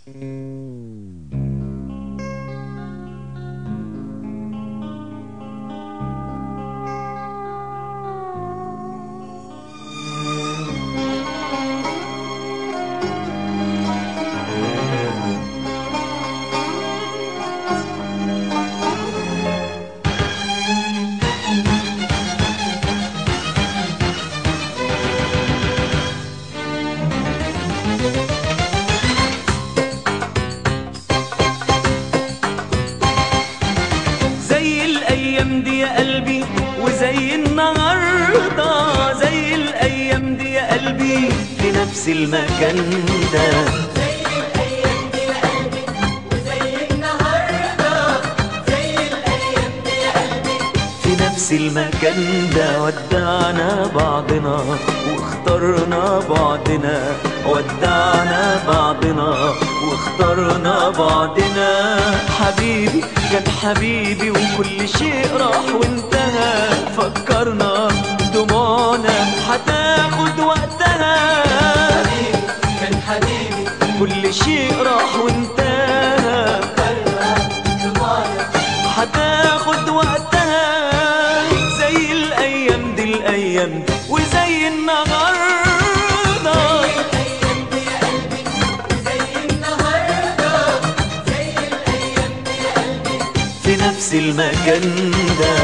زي الايام دي يا قلبي وزي النهارده زي الايام دي يا قلبي في نفس المكان ده زي الأيام دي يا قلبي وزي النهاردة زي الأيام دي يا قلبي في نفس المكان ده ودعنا بعضنا واخترنا بعضنا ودعنا بعضنا واخترنا بعضنا حبيبي كان حبيبي وكل شيء راح وانتهى فكرنا دموعنا هتاخد وقتها حبيبي كان حبيبي كل شيء راح وانتهى كرة دموعنا هتاخد وقتها زي الايام دي الايام دي وزي النهارده الأيام دي يا قلبي وزي النهاردة زي الأيام دي يا قلبي في نفس المكان ده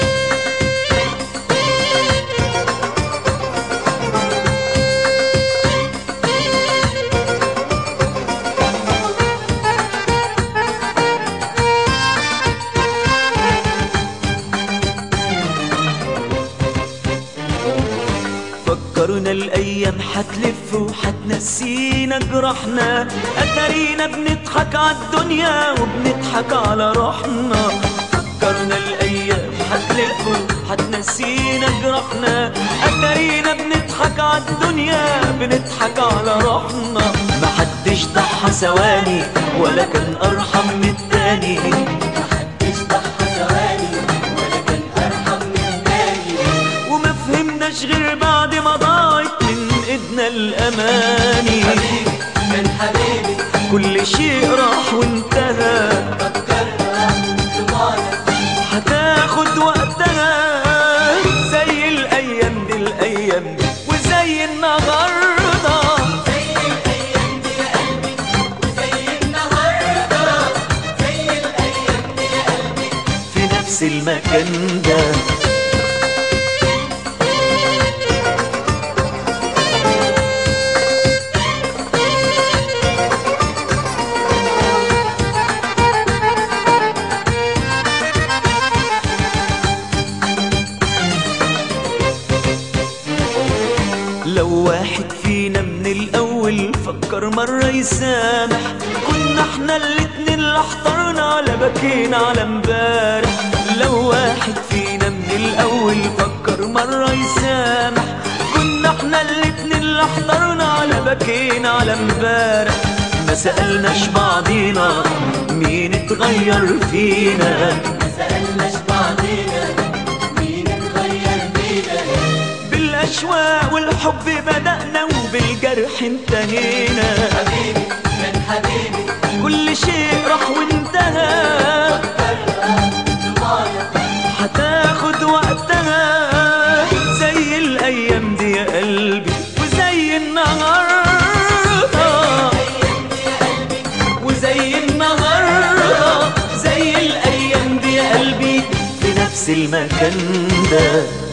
فكرنا الايام هتلف وهتنسينا جرحنا اتارينا بنضحك عالدنيا وبنضحك على روحنا فكرنا الايام هتلف وهتنسينا جرحنا اتارينا بنضحك عالدنيا بنضحك على روحنا محدش ضحى ثواني ولا كان ارحم من التاني محدش ضحى ثواني ولا كان أرحم من التاني وما فهمناش غير بعد ما ضاعت من ايدنا الاماني حبيبي كان حبيبي كل شيء راح وانتهى فكرنا دموعنا هتاخد وقتها زي الايام دي الايام دي وزي النهارده زي الأيام دي يا قلبي وزي النهاردة زي الأيام دي يا قلبي في نفس المكان ده لو واحد فينا من الأول فكر مرة يسامح كنا احنا الاتنين اللي احترنا لا بكينا على امبارح لو واحد فينا من الأول فكر مرة يسامح كنا احنا الاتنين اللي احترنا لا بكينا على امبارح ما سألناش بعضينا مين اتغير فينا ما سألناش بعضينا مين اتغير فينا بالأشواق والحب بدأنا وبالجرح انتهينا حبيبي كان حبيبي كل شيء راح وانتهى دموعنا هتاخد وقتها زي الايام دي يا قلبي وزي النهارده وزي النهارده زي الايام دي يا قلبي في نفس المكان ده